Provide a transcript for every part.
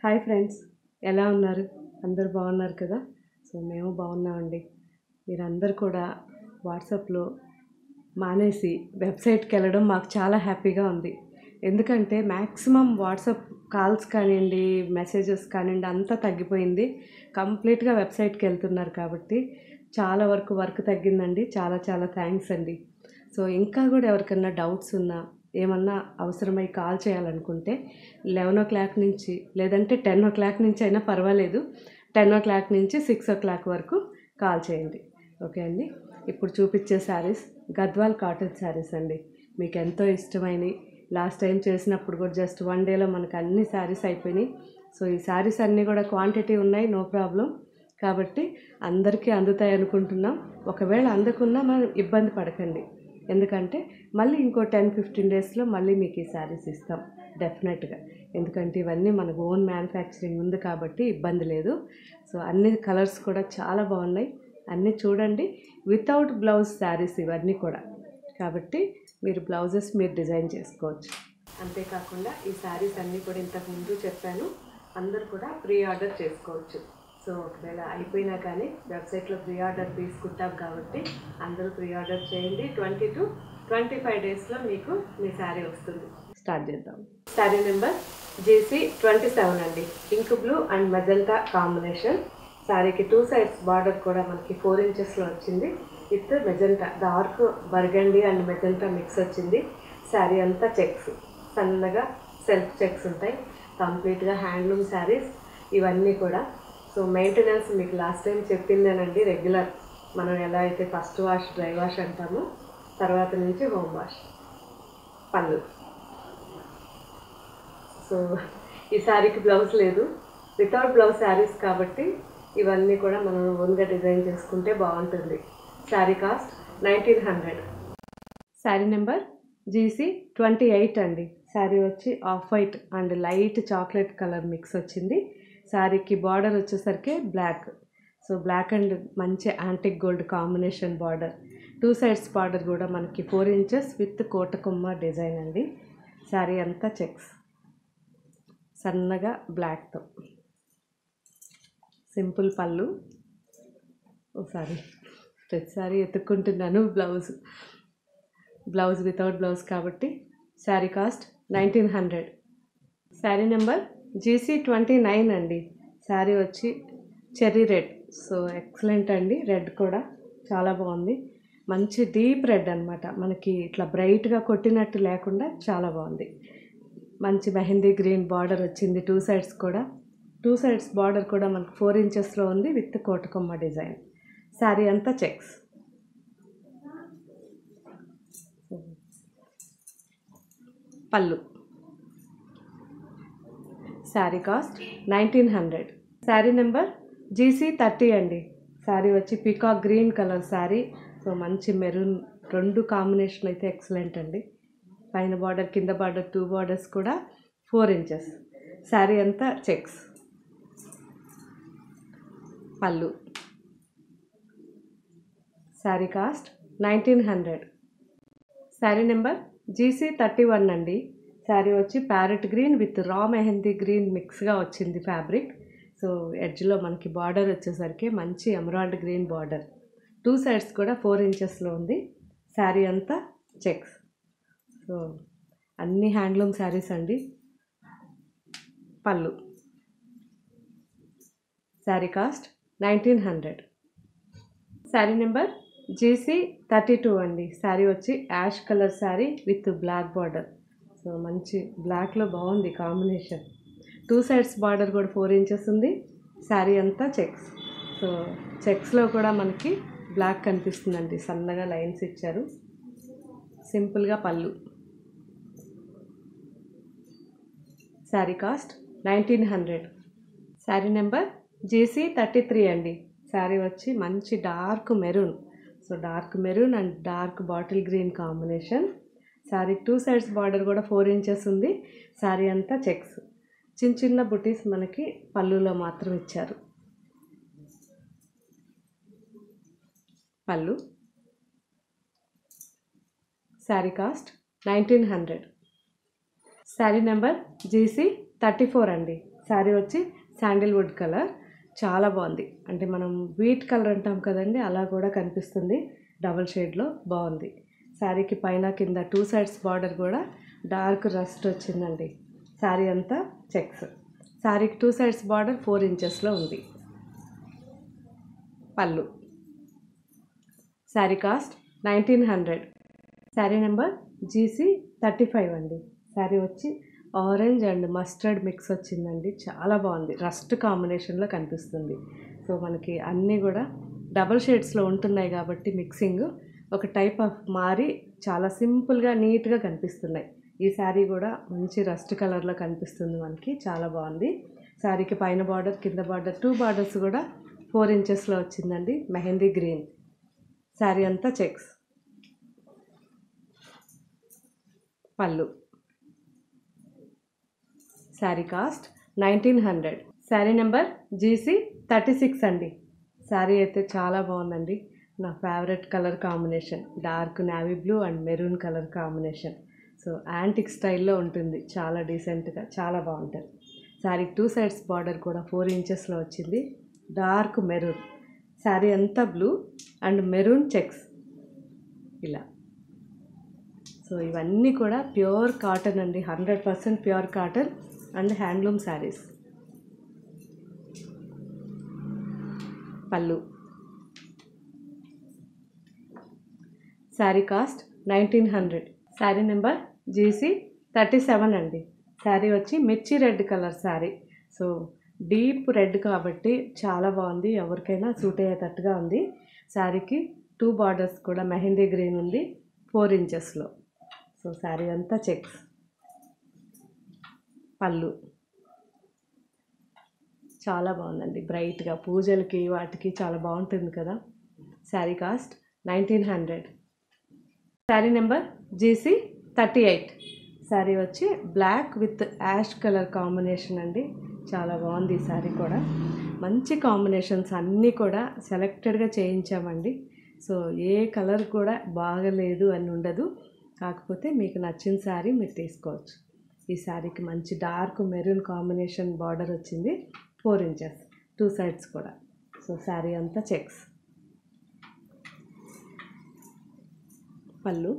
hi friends ఎలా ఉన్నారు అందరూ బాగున్నారు కదా సో మేము బాగున్నామండి మీరందరూ కూడా వాట్సాప్లో మానేసి వెబ్సైట్కి వెళ్ళడం మాకు చాలా హ్యాపీగా ఉంది ఎందుకంటే మ్యాక్సిమం వాట్సాప్ కాల్స్ కానివ్వండి మెసేజెస్ కానివ్వండి అంతా తగ్గిపోయింది కంప్లీట్గా వెబ్సైట్కి వెళ్తున్నారు కాబట్టి చాలా వరకు వర్క్ తగ్గిందండి చాలా చాలా థ్యాంక్స్ అండి సో ఇంకా కూడా ఎవరికన్నా డౌట్స్ ఉన్నా ఏమన్నా అవసరమై కాల్ చేయాలనుకుంటే లెవెన్ ఓ క్లాక్ నుంచి లేదంటే టెన్ ఓ క్లాక్ నుంచి అయినా పర్వాలేదు టెన్ ఓ క్లాక్ నుంచి సిక్స్ ఓ క్లాక్ వరకు కాల్ చేయండి ఓకే అండి ఇప్పుడు చూపించే శారీస్ గద్వాల్ కాటన్ శారీస్ అండి మీకు ఎంతో ఇష్టమైనవి లాస్ట్ టైం చేసినప్పుడు కూడా జస్ట్ వన్ డేలో మనకు అన్ని శారీస్ అయిపోయినాయి సో ఈ శారీస్ అన్నీ కూడా క్వాంటిటీ ఉన్నాయి నో ప్రాబ్లం కాబట్టి అందరికీ అందుతాయి అనుకుంటున్నాం ఒకవేళ అందకున్నా మనం ఇబ్బంది పడకండి ఎందుకంటే మళ్ళీ ఇంకో టెన్ ఫిఫ్టీన్ డేస్లో మళ్ళీ మీకు ఈ శారీస్ ఇస్తాం డెఫినెట్గా ఎందుకంటే ఇవన్నీ మనకు ఓన్ మ్యానుఫ్యాక్చరింగ్ ఉంది కాబట్టి ఇబ్బంది లేదు సో అన్ని కలర్స్ కూడా చాలా బాగున్నాయి అన్నీ చూడండి వితౌట్ బ్లౌజ్ శారీస్ ఇవన్నీ కూడా కాబట్టి మీరు బ్లౌజెస్ మీరు డిజైన్ చేసుకోవచ్చు అంతేకాకుండా ఈ శారీస్ అన్నీ కూడా ఇంతకు ముందు చెప్పాను అందరు కూడా ప్రీ ఆర్డర్ చేసుకోవచ్చు సో ఒకవేళ అయిపోయినా కానీ వెబ్సైట్లో ప్రీ ఆర్డర్ తీసుకుంటాం కాబట్టి అందరూ ప్రీ ఆర్డర్ చేయండి ట్వంటీ టు ట్వంటీ ఫైవ్ డేస్లో మీకు మీ శారీ వస్తుంది స్టార్ట్ చేద్దాం sari number JC twenty seven అండి pink blue and magenta combination శారీకి టూ సైడ్స్ బార్డర్ కూడా మనకి ఫోర్ ఇంచెస్లో వచ్చింది with magenta dark burgundy and magenta mix వచ్చింది శారీ అంతా చెక్స్ సన్నగా సెల్ఫ్ చెక్స్ ఉంటాయి కంప్లీట్గా హ్యాండ్లూమ్ శారీస్ ఇవన్నీ కూడా సో మెయింటెనెన్స్ మీకు లాస్ట్ టైం చెప్పిందేనండి రెగ్యులర్ మనం ఎలా అయితే ఫస్ట్ వాష్ డ్రై వాష్ అంటామో తర్వాత నుంచి హోమ్ వాష్ పళ్ళు సో ఈ శారీకి బ్లౌజ్ లేదు వితౌట్ బ్లౌజ్ శారీస్ కాబట్టి ఇవన్నీ కూడా మనం ఓన్గా డిజైన్ చేసుకుంటే బాగుంటుంది sari cost nineteen hundred sari number GC twenty eight అండి శారీ వచ్చి off white and light chocolate colour mix వచ్చింది శారీకి బార్డర్ వచ్చేసరికి బ్లాక్ సో బ్లాక్ అండ్ మంచి antique gold combination border two sides border కూడా మనకి ఫోర్ ఇంచెస్ విత్ కోటకొమ్మ డిజైన్ అండి శారీ అంతా చెక్స్ సన్నగా బ్లాక్తో సింపుల్ పళ్ళు ఒకసారి ప్రతిసారి ఎత్తుక్కుంటున్నాను బ్లౌజ్ బ్లౌజ్ వితౌట్ బ్లౌజ్ కాబట్టి sari cost nineteen hundred sari number GC twenty nine అండి శారీ వచ్చి చెర్రీ రెడ్ సో ఎక్సలెంట్ అండి రెడ్ కూడా చాలా బాగుంది మంచి డీప్ రెడ్ అనమాట మనకి ఇట్లా బ్రైట్గా కొట్టినట్టు లేకుండా చాలా బాగుంది మంచి మెహందీ గ్రీన్ బార్డర్ వచ్చింది టూ సైడ్స్ కూడా టూ సైడ్స్ బార్డర్ కూడా మనకు ఫోర్ ఇంచెస్లో ఉంది విత్ కోటకొమ్మ డిజైన్ శారీ అంతా చెక్స్ పళ్ళు sari cost nineteen hundred sari number GC thirty అండి శారీ వచ్చి peacock green colour sari so మంచి మెరూన్ రెండు కాంబినేషన్ అయితే ఎక్సలెంట్ అండి పైన బార్డర్ కింద బార్డర్ టూ బార్డర్స్ కూడా ఫోర్ ఇంచెస్ శారీ అంతా చెక్స్ పళ్ళు sari cost nineteen hundred sari number GC thirty one అండి శారీ వచ్చి ప్యారెట్ గ్రీన్ విత్ రా మెహందీ గ్రీన్ మిక్స్గా వచ్చింది ఫ్యాబ్రిక్ సో ఎడ్జ్లో మనకి బార్డర్ వచ్చేసరికి మంచి emerald green border two sides కూడా ఫోర్ ఇంచెస్లో ఉంది శారీ అంతా చెక్స్ సో అన్ని హ్యాండ్లూమ్ శారీస్ అండి పళ్ళు sari cost nineteen hundred sari number GC thirty two అండి శారీ వచ్చి ash colour sari with black border so మంచి బ్లాక్లో బాగుంది కాంబినేషన్ టూ సైడ్స్ బార్డర్ కూడా ఫోర్ ఇంచెస్ ఉంది శారీ అంతా చెక్స్ సో చెక్స్లో కూడా మనకి బ్లాక్ కనిపిస్తుందండి సన్నగా లైన్స్ ఇచ్చారు సింపుల్గా పళ్ళు sari cost nineteen hundred sari number GC thirty three అండి శారీ వచ్చి మంచి dark maroon so dark maroon and dark bottle green combination sari two sides border కూడా ఫోర్ ఇంచెస్ ఉంది శారీ అంతా చెక్స్ చిన్న చిన్న బుటీస్ మనకి పళ్ళులో మాత్రం ఇచ్చారు పళ్ళు sari cost nineteen hundred sari number GC thirty four అండి శారీ వచ్చి శాండిల్వుడ్ కలర్ చాలా బాగుంది అంటే మనం వీట్ కలర్ అంటాం కదండి అలా కూడా కనిపిస్తుంది డబల్ షేడ్లో బాగుంది శారీకి పైన కింద టూ సైడ్స్ బార్డర్ కూడా డార్క్ రస్ట్ వచ్చిందండి శారీ అంతా చెక్స్ శారీకి టూ సైడ్స్ బార్డర్ ఫోర్ ఇంచెస్లో ఉంది పళ్ళు sari cost nineteen hundred sari number GC thirty five అండి శారీ వచ్చి ఆరెంజ్ అండ్ మస్టర్డ్ మిక్స్ వచ్చిందండి చాలా బాగుంది రస్ట్ కాంబినేషన్లో కనిపిస్తుంది సో మనకి అన్నీ కూడా డబల్ షేడ్స్లో ఉంటున్నాయి కాబట్టి మిక్సింగ్ ఒక టైప్ ఆఫ్ మారి చాలా సింపుల్గా నీట్గా కనిపిస్తున్నాయి ఈ శారీ కూడా మంచి రస్ట్ కలర్లో కనిపిస్తుంది మనకి చాలా బాగుంది శారీకి పైన బార్డర్ కింద బార్డర్ టూ బార్డర్స్ కూడా ఫోర్ ఇంచెస్లో వచ్చిందండి మెహందీ గ్రీన్ శారీ అంతా చెక్స్ పళ్ళు sari cost nineteen hundred sari number GC thirty six అండి శారీ అయితే చాలా బాగుందండి నా favourite colour combination dark navy blue and maroon colour combination so antique స్టైల్లో ఉంటుంది చాలా డీసెంట్గా చాలా బాగుంటుంది శారీకి టూ సైడ్స్ బార్డర్ కూడా ఫోర్ ఇంచెస్లో వచ్చింది డార్క్ మెరూన్ శారీ అంతా బ్లూ అండ్ మెరూన్ చెక్స్ ఇలా సో ఇవన్నీ కూడా ప్యూర్ కాటన్ అండి hundred percent pure cotton and handloom saris పళ్ళు sari cost nineteen hundred sari number GC thirty seven అండి శారీ వచ్చి మిర్చి red colour sari so deep red కాబట్టి చాలా బాగుంది ఎవరికైనా సూట్ అయ్యేటట్టుగా ఉంది శారీకి టూ బార్డర్స్ కూడా మెహందీ గ్రీన్ ఉంది ఫోర్ ఇంచెస్లో సో శారీ అంతా చెక్స్ పళ్ళు చాలా బాగుందండి బ్రైట్గా పూజలకి వాటికి చాలా బాగుంటుంది కదా sari cost nineteen hundred sari number GC thirty eight sari వచ్చి black with ash colour combination అండి చాలా బాగుంది ఈ శారీ కూడా మంచి కాంబినేషన్స్ అన్నీ కూడా సెలెక్టెడ్గా చేయించామండి సో ఏ కలర్ కూడా బాగలేదు అని ఉండదు కాకపోతే మీకు నచ్చిన శారీ మీరు తీసుకోవచ్చు ఈ శారీకి మంచి డార్క్ మెరూన్ కాంబినేషన్ బార్డర్ వచ్చింది ఫోర్ ఇంచెస్ టూ సైడ్స్ కూడా సో శారీ అంతా చెక్స్ పళ్ళు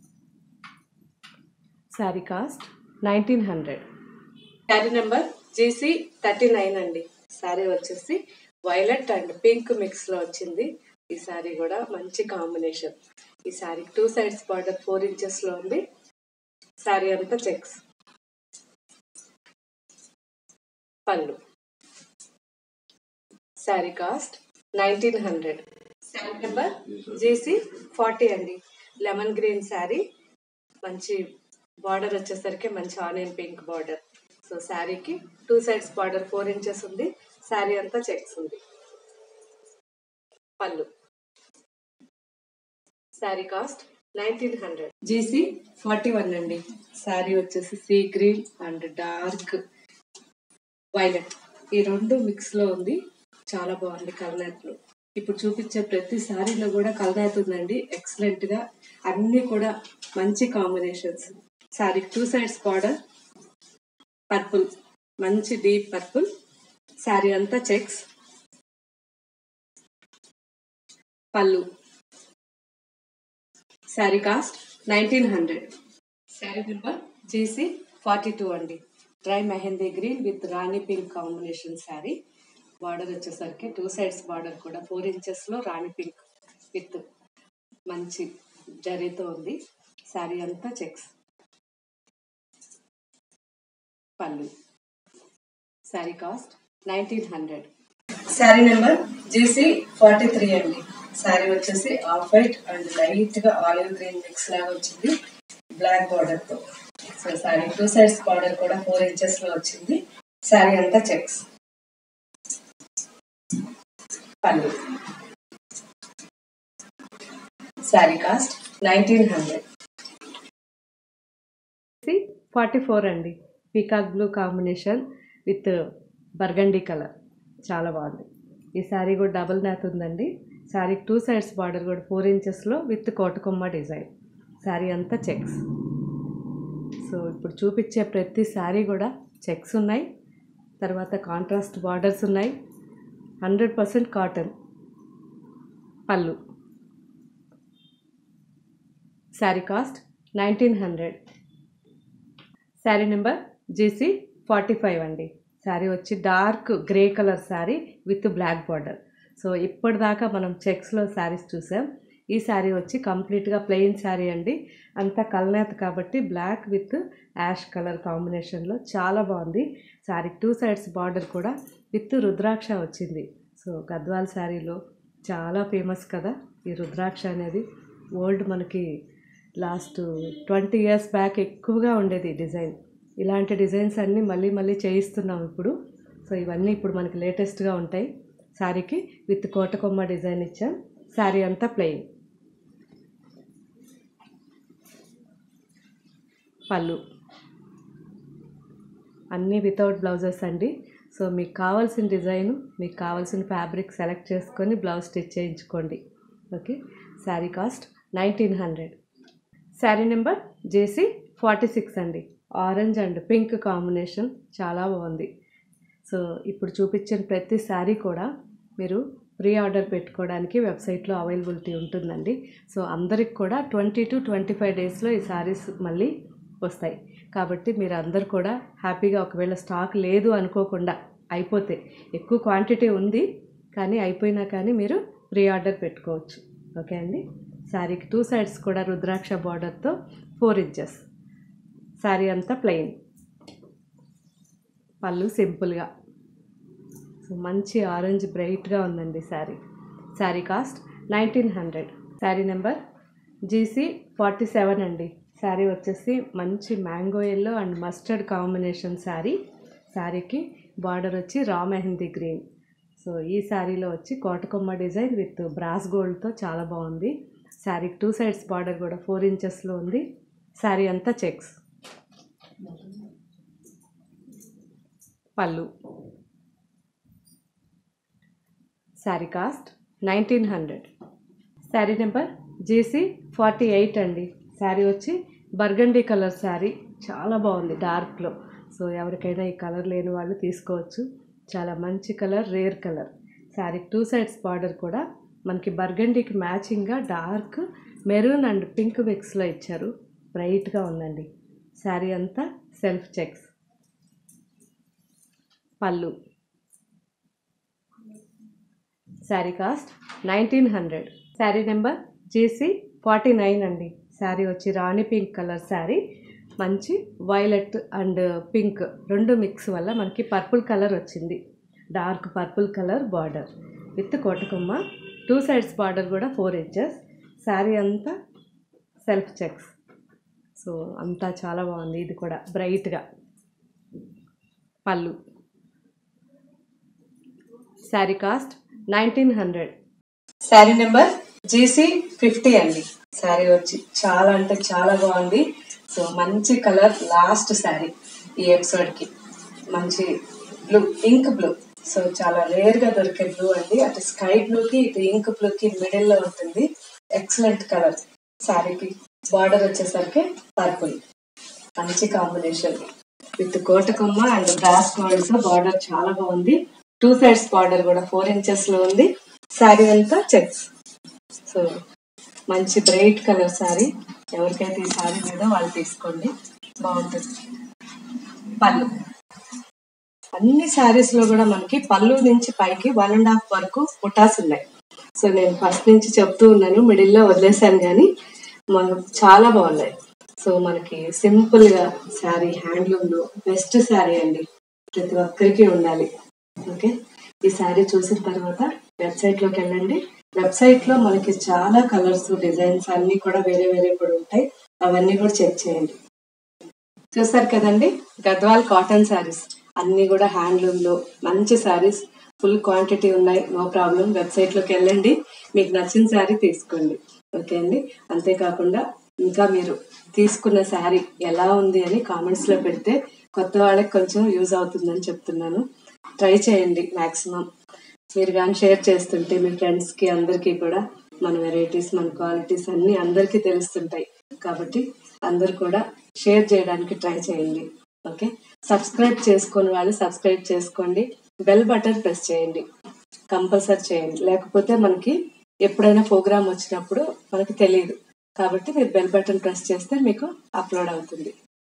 sari cost nineteen hundred sari number GC thirty nine అండి శారీ వచ్చేసి వైలెట్ అండ్ పింక్ మిక్స్లో వచ్చింది ఈ శారీ కూడా మంచి కాంబినేషన్ ఈ శారీకి టూ సైడ్స్ బార్డర్ ఫోర్ ఇంచెస్లో ఉంది శారీ అంతా చెక్స్ పళ్ళు sari cost nineteen hundred sari number GC forty అండి లెమన్ గ్రీన్ శారీ మంచి బార్డర్ వచ్చేసరికి మంచి ఆనియన్ పింక్ బార్డర్ సో శారీకి two sides border four inches ఉంది శారీ అంతా చెక్స్ ఉంది పళ్ళు sari cost nineteen hundred GC forty one అండి శారీ వచ్చేసి sea green and dark violet ఈ రెండు మిక్స్ లో ఉంది చాలా బాగుంది కలనేతలు ఇప్పుడు చూపించే ప్రతి శారీలో కూడా కలనేత ఉందండి ఎక్సలెంట్ గా అన్ని కూడా మంచి combinations sari two sides border purple మంచి డీప్ పర్పుల్ శారీ అంతా చెక్స్ పళ్ళు sari cost nineteen hundred sari number GC forty two అండి dry mehndi green with rani pink combination sari border వచ్చేసరికి టూ సైడ్స్ బార్డర్ కూడా ఫోర్ ఇంచెస్లో రాణి పింక్ విత్ మంచి జరీతో ఉంది శారీ అంతా చెక్స్ పళ్ళు sari cost nineteen hundred sari number GC forty three అండి శారీ వచ్చేసి ఆఫ్ వైట్ అండ్ లైట్ గా ఆలివ్ గ్రీన్ మిక్స్ లాగా వచ్చింది బ్లాక్ బార్డర్ తో so sari two sides border కూడా ఫోర్ ఇంచెస్ లో వచ్చింది శారీ అంతా చెక్స్ పళ్ళు sari cost nineteen hundred forty four అండి peacock blue combination with burgundy colour చాలా బాగుంది ఈ శారీ కూడా డబుల్ నాత్ ఉందండి శారీకి టూ సైడ్స్ బార్డర్ కూడా ఫోర్ ఇంచెస్లో విత్ కోటకొమ్మ డిజైన్ శారీ అంతా చెక్స్ సో ఇప్పుడు చూపించే ప్రతి శారీ కూడా చెక్స్ ఉన్నాయి తర్వాత కాంట్రాస్ట్ బార్డర్స్ ఉన్నాయి hundred percent cotton pallu sari cost nineteen hundred sari number GC forty five అండి శారీ వచ్చి dark grey colour sari with black border so ఇప్పటిదాకా మనం చెక్స్లో శారీస్ చూసాం ఈ శారీ వచ్చి కంప్లీట్గా ప్లెయిన్ శారీ అండి అంతా కల్నేత కాబట్టి బ్లాక్ విత్ యాష్ కలర్ కాంబినేషన్లో చాలా బాగుంది శారీ టూ సైడ్స్ బార్డర్ కూడా విత్ రుద్రాక్ష వచ్చింది సో గద్వాల్ శారీలో చాలా ఫేమస్ కదా ఈ రుద్రాక్ష అనేది ఓల్డ్ మనకి లాస్ట్ ట్వంటీ ఇయర్స్ బ్యాక్ ఎక్కువగా ఉండేది ఈ డిజైన్ ఇలాంటి డిజైన్స్ అన్నీ మళ్ళీ మళ్ళీ చేయిస్తున్నాం ఇప్పుడు సో ఇవన్నీ ఇప్పుడు మనకి లేటెస్ట్గా ఉంటాయి శారీకి విత్ కోటకొమ్మ డిజైన్ ఇచ్చాం శారీ అంతా ప్లెయిన్ పళ్ళు అన్నీ వితౌట్ బ్లౌజెస్ అండి సో మీకు కావాల్సిన డిజైన్ మీకు కావాల్సిన ఫ్యాబ్రిక్ సెలెక్ట్ చేసుకొని బ్లౌజ్ స్టిచ్ చేయించుకోండి okay sari cost nineteen hundred sari number JC forty six అండి ఆరెంజ్ అండ్ పింక్ కాంబినేషన్ చాలా బాగుంది సో ఇప్పుడు చూపించిన ప్రతి శారీ కూడా మీరు ప్రీ ఆర్డర్ పెట్టుకోవడానికి వెబ్సైట్లో అవైలబిలిటీ ఉంటుందండి సో అందరికి కూడా ట్వంటీ టు ట్వంటీ ఫైవ్ డేస్లో ఈ శారీస్ మళ్ళీ వస్తాయి కాబట్టి మీరు అందరు కూడా హ్యాపీగా ఒకవేళ స్టాక్ లేదు అనుకోకుండా అయిపోతే ఎక్కువ క్వాంటిటీ ఉంది కానీ అయిపోయినా కానీ మీరు ప్రీ ఆర్డర్ పెట్టుకోవచ్చు ఓకే అండి శారీకి టూ సైడ్స్ కూడా రుద్రాక్ష బార్డర్తో ఫోర్ ఇంచెస్ శారీ అంతా ప్లెయిన్ పళ్ళు సింపుల్గా సో మంచి ఆరెంజ్ బ్రైట్గా ఉందండి sari sari cost nineteen hundred sari number GC forty seven అండి శారీ వచ్చేసి మంచి mango yellow and mustard combination sari శారీకి బార్డర్ వచ్చి రా మెహందీ గ్రీన్ సో ఈ శారీలో వచ్చి కోటకొమ్మ డిజైన్ విత్ బ్రాస్ గోల్డ్తో చాలా బాగుంది శారీకి టూ సైడ్స్ బార్డర్ కూడా ఫోర్ ఇంచెస్లో ఉంది శారీ అంతా చెక్స్ పళ్ళు sari cost nineteen hundred sari number GC forty eight అండి శారీ వచ్చి బర్గండీ కలర్ శారీ చాలా బాగుంది డార్క్లో సో ఎవరికైనా ఈ కలర్ లేని వాళ్ళు తీసుకోవచ్చు చాలా మంచి colour rare colour sari two sides border కూడా మనకి బర్గండీకి మ్యాచింగ్గా డార్క్ మెరూన్ అండ్ పింక్ మిక్స్లో ఇచ్చారు బ్రైట్గా ఉందండి శారీ అంతా సెల్ఫ్ చెక్స్ పళ్ళు sari cost nineteen hundred sari number GC forty nine అండి శారీ వచ్చి రాణి పింక్ కలర్ శారీ మంచి వైలెట్ అండ్ పింక్ రెండు మిక్స్ వల్ల మనకి పర్పుల్ కలర్ వచ్చింది dark purple colour border with కోటకొమ్మ టూ సైడ్స్ బార్డర్ కూడా ఫోర్ ఇంచెస్ శారీ అంతా సెల్ఫ్ చెక్స్ సో అంతా చాలా బాగుంది ఇది కూడా బ్రైట్గా pallu sari cost nineteen hundred sari number GC fifty అండి శారీ వచ్చి చాలా అంటే చాలా బాగుంది సో మంచి కలర్ లాస్ట్ శారీ ఈ ఎపిసోడ్ కి మంచి బ్లూ ఇంక్ బ్లూ సో చాలా రేర్ గా దొరికే బ్లూ అండి అటు స్కై బ్లూ కి ఇటు ఇంక్ బ్లూ కి మిడిల్ లో ఉంటుంది ఎక్సలెంట్ కలర్ శారీకి బార్డర్ వచ్చేసరికి పర్పుల్ మంచి కాంబినేషన్ విత్ కోటకొమ్మ అండ్ బ్రాస్ గోల్డ్స్ బార్డర్ చాలా బాగుంది టూ సైడ్స్ బార్డర్ కూడా ఫోర్ ఇంచెస్ లో ఉంది శారీ అంతా చెక్స్ సో మంచి బ్రైట్ కలర్ శారీ ఎవరికైతే ఈ శారీ మీద వాళ్ళు తీసుకోండి బాగుంటుంది పళ్ళు అన్ని శారీస్ లో కూడా మనకి పళ్ళు నుంచి పైకి వన్ అండ్ హాఫ్ వరకు బుటాస్ ఉన్నాయి సో నేను ఫస్ట్ నుంచి చెప్తూ ఉన్నాను మిడిల్ లో వదిలేసాను కానీ మనకు చాలా బాగున్నాయి సో మనకి సింపుల్ గా శారీ హ్యాండ్లూమ్ లో బెస్ట్ శారీ అండి ప్రతి ఒక్కరికి ఉండాలి ఓకే ఈ శారీ చూసిన తర్వాత వెబ్సైట్ లోకి వెళ్ళండి వెబ్సైట్ లో మనకి చాలా కలర్స్ డిజైన్స్ అన్ని కూడా వేరే వేరే కూడా ఉంటాయి అవన్నీ కూడా చెక్ చేయండి చూసారు కదండి గద్వాల్ కాటన్ శారీస్ అన్ని కూడా హ్యాండ్లూమ్ లో మంచి శారీస్ ఫుల్ క్వాంటిటీ ఉన్నాయి నో ప్రాబ్లం వెబ్సైట్ లోకి వెళ్ళండి మీకు నచ్చిన శారీ తీసుకోండి ఓకే అండి అంతేకాకుండా ఇంకా మీరు తీసుకున్న శారీ ఎలా ఉంది అని కామెంట్స్ లో పెడితే కొత్త వాళ్ళకి కొంచెం యూజ్ అవుతుందని చెప్తున్నాను ట్రై చేయండి మాక్సిమం మీరు కానీ షేర్ చేస్తుంటే మీ ఫ్రెండ్స్ కి అందరికీ కూడా మన వెరైటీస్ మన క్వాలిటీస్ అన్ని అందరికీ తెలుస్తుంటాయి కాబట్టి అందరు కూడా షేర్ చేయడానికి ట్రై చేయండి ఓకే సబ్స్క్రైబ్ చేసుకుని వాళ్ళు సబ్స్క్రైబ్ చేసుకోండి బెల్ బటన్ ప్రెస్ చేయండి కంపల్సరీ చేయండి లేకపోతే మనకి ఎప్పుడైనా ప్రోగ్రామ్ వచ్చినప్పుడు మనకి తెలియదు కాబట్టి మీరు బెల్ బటన్ ప్రెస్ చేస్తే మీకు అప్లోడ్ అవుతుంది